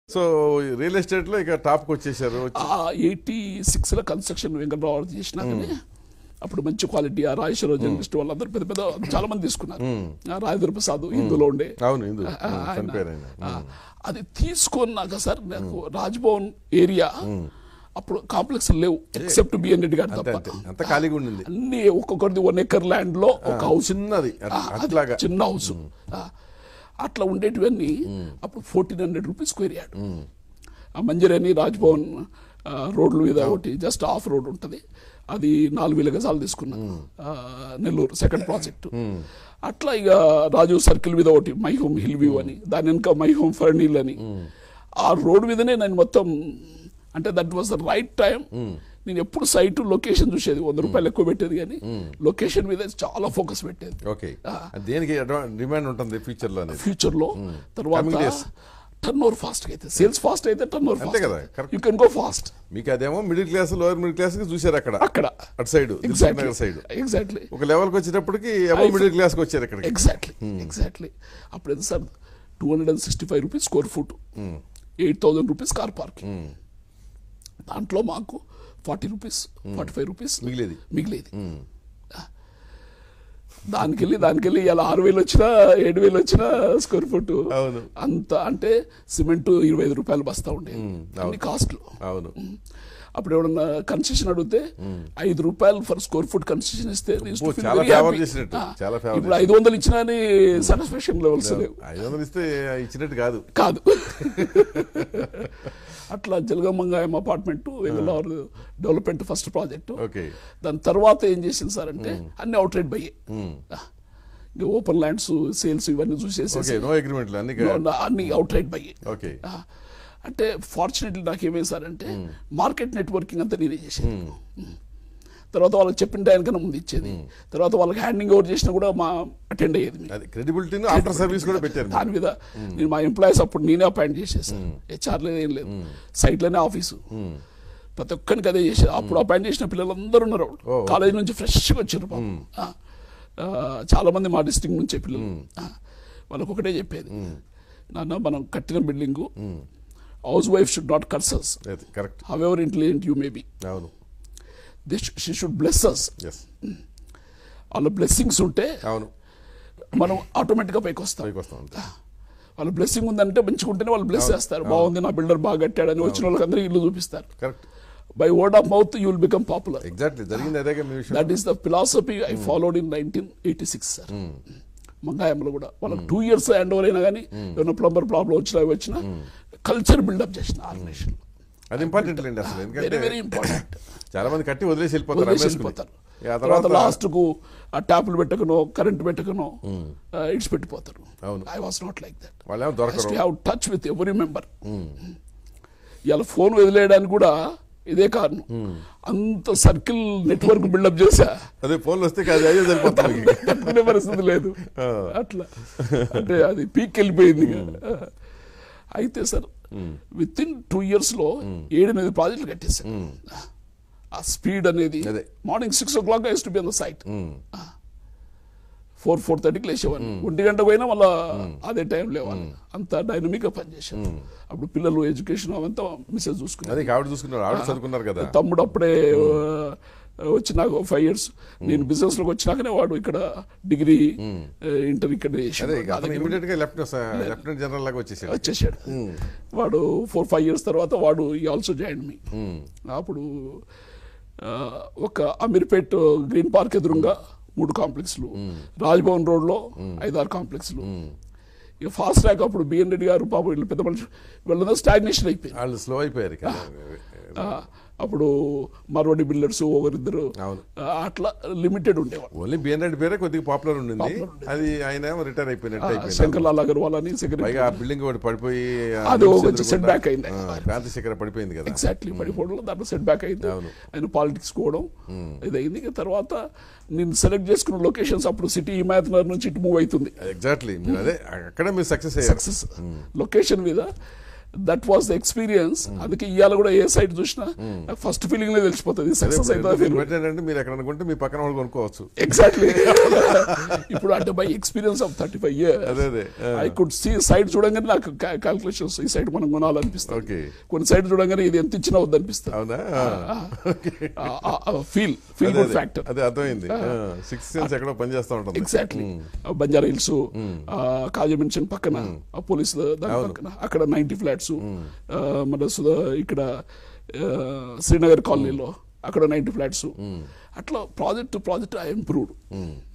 So real estate లో ఇక top కి వచ్చేసారు ఆ ఎయిటీ సిక్స్ లో కన్స్ట్రక్షన్ వెంకటరావు చేసినాకనే అప్పుడు మంచి క్వాలిటీ ఆ రాజేశ్వరరావు జర్నలిస్ట్ వాళ్ళందరూ పెద్ద పెద్ద చాలా మంది తీసుకున్నారు ఆ రాజేంద్ర ప్రసాద్ ఇందులో ఉండే అవును ఇందు ఆ, ఆయన, చనిపోయారు ఆయన ఆ, అది తీసుకున్నాక సార్ నాకు రాజ్భవన్ ఏరియా అప్పుడు కాంప్లెక్స్ లేవు ఎక్సెప్ట్ బిఎన్ రెడ్డి గారు అంతే తప్ప అంతే అంత ఖాళీగా ఉండింది అన్ని ఒక్కొక్కరిది వన్ ఎకర్ ల్యాండ్ లో ఒక హౌస్ చిన్నది అట్- ఆ, అది అట్లాగా చిన్న హౌస్ ఆ, అట్లా ఉండేటివన్నీ అప్పుడు fourteen hundred rupees square yard ఆ మంజరేని రాజ్భవన్ ఆ, రోడ్ల మీద ఒకటి జస్ట్ ఆఫ్ రోడ్ ఉంటుంది అది నాలుగు వేల గజాలు తీసుకున్నాను ఆ, నెల్లూరు సెకండ్ ప్రాజెక్ట్ అట్లా ఇక రాజు సర్కిల్ మీద ఒకటి మై హోమ్ హిల్ వ్యూ అని దాని వెనుక మై హోమ్ ఫర్నీల్ అని ఆ రోడ్ మీదనే నేను మొత్తం అంటే that was the right time నేను ఎప్పుడు సైట్ లొకేషన్ చూసేది వంద రూపాయలు ఎక్కువ పెట్టేది కానీ లొకేషన్ మీద చాలా ఫోకస్ పెట్టేది ఓకే దేనికి డిమాండ్ ఉంటుంది ఫ్యూచర్ లో అనేది ఫ్యూచర్ లో Coming తర్వాత days. టర్న్ ఓవర్ ఫాస్ట్ అయితే సేల్స్ ఫాస్ట్ అయితే టర్న్ ఓవర్ అంతే కదా, correct. You can go fast మీకు అదేమో middle class lower middle class కి చూసారు అక్కడ అక్కడ అటు సైడ్ ఎగ్జాక్ట్లీ నగర్ సైడ్ ఎగ్జాక్ట్లీ ఒక లెవెల్ కి వచ్చేటప్పటికి అబౌవ్ I- మిడిల్ క్లాస్ కి వచ్చారు ఇక్కడికి ఎగ్జాక్ట్లీ ఎగ్జాక్ట్లీ అప్పుడు ఎంత sir two hundred and sixty five rupees square foot eight thousand rupees car parking దాంట్లో మాకు forty rupees forty five rupees మిగిలేది. మిగిలేది దానికి వెళ్ళి దానికి వెళ్ళి ఇలా ఆరు వేలు వచ్చినా ఏడు వేలు వచ్చినా స్క్వేర్ ఫుట్ అవును. అంత అంటే సిమెంట్ ఇరవై ఐదు రూపాయలు బస్తా ఉండేది అన్ని కాస్ట్లు అవును అప్పుడు ఎవడన్నా కన్సెషన్ అడిగితే ఐదు రూపాయలు ఫర్ స్క్వేర్ ఫుట్ కన్సెషన్ ఇస్తే they used to ఓ, feel చాలా very favor happy. చేసినట్టు, ఆ, చాలా favor ఇప్పుడు ఐదు వందలు ఇచ్చినా అని సాటిస్ఫాక్షన్ లెవెల్స్ లేవు ఐదు వందలు ఇస్తే ఇచ్చినట్టు కాదు కాదు అట్లా జలగమంగాయం అపార్ట్మెంట్ వెంగళూరు డెవలప్మెంట్ ఫస్ట్ ప్రాజెక్టు ఓకే దాని తర్వాత ఏం చేసింది సార్ అంటే అన్ని అవుట్ రేట్ బయ్యే ఇంకా ఓపెన్ ల్యాండ్స్ సేల్స్ ఇవన్నీ ఓకే చూసేసి నో అగ్రిమెంట్ అన్ని అన్ని అవుట్ రైట్ బయ్యే ఓకే ఆ, అంటే ఫార్చునేట్లీ నాకు ఏమైంది సార్ అంటే మార్కెట్ నెట్వర్కింగ్ అంతా నేనే చేసాను తర్వాత వాళ్ళకి చెప్పిన టైంకన్నా ముందు ఇచ్చేది తర్వాత వాళ్ళకి హ్యాండింగ్ ఓవర్ చేసినా కూడా మా అటెండ్ అయ్యేది మేము. అది క్రెడిబిలిటీని ఆఫ్టర్ సర్వీస్ కూడా పెట్టారు మీరు. దాని మీద నేను మా ఎంప్లాయీస్ అప్పుడు నేనే అపాయింట్ చేసేసాను హెచ్ఆర్ లేదు ఏం లేదు సైట్లోనే ఆఫీసు ప్రతి ఒక్కరికి అదే చేసేది అప్పుడు అపాయింట్ చేసిన పిల్లలందరూ ఉన్నారు ఓ, కాలేజ్ నుంచి ఫ్రెష్గా వచ్చారు పాపం. ఆ, ఆ, చాలా మంది మా డిస్ట్రిక్ట్ నుంచే పిల్లలు ఆ, వాళ్ళకి ఒకటే చెప్పేది నాన్న మనం కట్టిన building housewife should not curses అది correct however intelligent you may be అవును this she should bless us yes వాళ్ళ బ్లెస్సింగ్స్ ఉంటే అవును మనం ఆటోమేటిక్గా పైకి వస్తాం పైకి వస్తాం అంతే వాళ్ళ బ్లెస్సింగ్ ఉందంటే మంచిగా ఉంటేనే వాళ్ళు బ్లెస్ చేస్తారు బాగుంది నా బిల్డర్ బాగా కట్టాడని వచ్చిన వాళ్ళకి అందరికీ ఇల్లు చూపిస్తారు correct by word of mouth you will become popular exactly జరిగింది అదేగా మీ విషయం that is the philosophy I followed in nineteen eighty six sir మంగాయంలో కూడా వాళ్ళకి టూ ఇయర్స్ హ్యాండ్ ఓవర్ అయినా కానీ ఏమైనా ప్లంబర్ ప్రాబ్లం వచ్చినా అవి వచ్చినా కల్చర్ బిల్డప్ చేసిన ఆర్గనైజేషన్ అది ఇంపార్టెంట్ లేండి అసలు వెరీ ఎందుకంటే వెరీ ఇంపార్టెంట్ చాలా మంది కట్టి వదిలేసి వెళ్ళిపోతారు వదిలేసి అమ్మేసుకుని. వెళ్ళిపోతారు ఇక ఆ తర్వాత తర్వాత లాస్ట్ కు ఆ ట్యాపులు పెట్టకనో కరెంట్ పెట్టకనో ఇడ్స్ పెట్టిపోతారు అవును. I was not like that వాళ్ళేమో దొరకరు have touch with every member ఇలా ఫోన్ వదిలేయడానికి కూడా ఇదే కారణం అంత సర్కిల్ నెట్వర్క్ బిల్డప్ చేశా అదే ఫోన్లు వస్తే కాదు అదే సరిపోతుంది మీకు. తట్టుకునే పరిస్థితి లేదు అట్లా అంటే అది పీక్ వెళ్ళిపోయింది ఇక. అయితే sir within two years లో ఏడెనిమిది ప్రాజెక్టులు కట్టేశారు ఆ స్పీడ్ అనేది అదే. Morning six o'clock to be on the site four four థర్టీకి లేచేవాడిని ఒంటి గంట పోయినా మళ్ళా అదే టైం లేవాలి అంత డైనమిక్ గా పనిచేశాను అప్పుడు పిల్లలు ఎడ్యుకేషన్ అవంతా మిస్సెస్ చూసుకున్నారు అదే ఆవిడ చూసుకున్నారు ఆవిడ చదువుకున్నారు కదా తమ్ముడు అప్పుడే ఆ, వచ్చినాక ఫైవ్ ఇయర్స్ నేను బిజినెస్ లోకి వచ్చినాకనే వాడు ఇక్కడ డిగ్రీ ఇంటర్ ఇక్కడ అదే చేసాడు ఇక అతను ఇమీడియట్ గా లెఫ్ట్ లెఫ్టినెంట్ జనరల్ లాగా వచ్చేసాడు వచ్చేసాడు వాడు ఫోర్ ఫైవ్ ఇయర్స్ తర్వాత వాడు ఈ ఆల్సో జాయిన్ మీ అప్పుడు ఆ, ఒక అమీర్పేట్ గ్రీన్ పార్క్ ఎదురుగా మూడు కాంప్లెక్స్లు రాజ్భవన్ రోడ్లో ఐదారు కాంప్లెక్స్లు ఇక ఫాస్ట్ ట్రాక్ అప్పుడు బిఎన్ రెడ్డి గారు పాపం వీళ్ళు పెద్ద మనిషి వీళ్ళందరూ స్టాగ్నేషన్ అయిపోయింది వాళ్ళు స్లో అయిపోయారు ఇక. ఆ, అప్పుడు మార్వాడి బిల్డర్స్ ఒకరిద్దరు అవును. ఆ, అట్లా లిమిటెడ్ ఉండేవాళ్ళు ఓన్లీ బిఎన్ రెడ్డి పేరే కొద్దిగా పాపులర్ ఉండింది Popular ఉండేది. అది ఆయన ఏమో రిటైర్ అయిపోయినట్టు అయిపోయింది శంకర్ లాల్ అగర్వాల్ అని సెక్రటరీ పైగా ఆ బిల్డింగ్ ఒకటి పడిపోయి ఆ అది నిమ్స్ కొంచెం ఎదురుగుండా, setback అయింది. ఆ, క్రాంతి శిఖర పడిపోయింది కదా ఎగ్జాక్ట్లీ పడిపోవడంలో దాంట్లో సెట్ బ్యాక్ అయింది అవును. ఆయన పాలిటిక్స్ పోవడం ఇదైంది ఇక తర్వాత నేను సెలెక్ట్ చేసుకున్న లొకేషన్స్ అప్పుడు సిటీ హిమాయత్ నగర్ నుంచి ఇటు మూవ్ అవుతుంది ఎగ్జాక్ట్లీ మీరు అదే అక్కడే మీరు సక్సెస్ అయ్యారు సక్సెస్ లొకేషన్ మీద దట్ వాస్ ద ఎక్స్పీరియన్స్ అందుకే ఇవాళ కూడా ఏ సైట్ చూసినా ఫస్ట్ ఫీలింగ్ లో తెలిసిపోతుంది సక్సెస్ అయితే మీరు పెట్టారంటే మీరు ఎక్కడ అనుకుంటే మీ పక్కన వాళ్ళు కొనుక్కోవచ్చు ఎగ్జాక్ట్లీ ఇప్పుడు అంటే by experience of thirty five year అదే అదే ఆ. ఐ కుడ్ సీ సైడ్ చూడంగానే నాకు క్యాల్కులేషన్స్ ఈ సైడ్ మనం కొనాలనిపిస్తుంది Okay. కొన్ని సైడ్ చూడంగానే ఇది ఎంత ఇచ్చినా వద్దనిపిస్తుంది అవునా ఫీల్ ఫీల్ అదే, గుడ్ అదే. ఫ్యాక్టర్ అదే అర్థమైంది సిక్స్ సెన్స్ ఎక్కడో పనిచేస్తూ ఉంటుంది exactly Banjara hills Khaja mansion పక్కన ఆ పోలీస్ దాని పక్కన అక్కడ నైన్టీ ఫ్లాట్స్ మన సుధా ఇక్కడ ఆ, శ్రీనగర్ కాలనీలో అక్కడ నైన్టీ ఫ్లాట్స్ అట్లా project to project I improved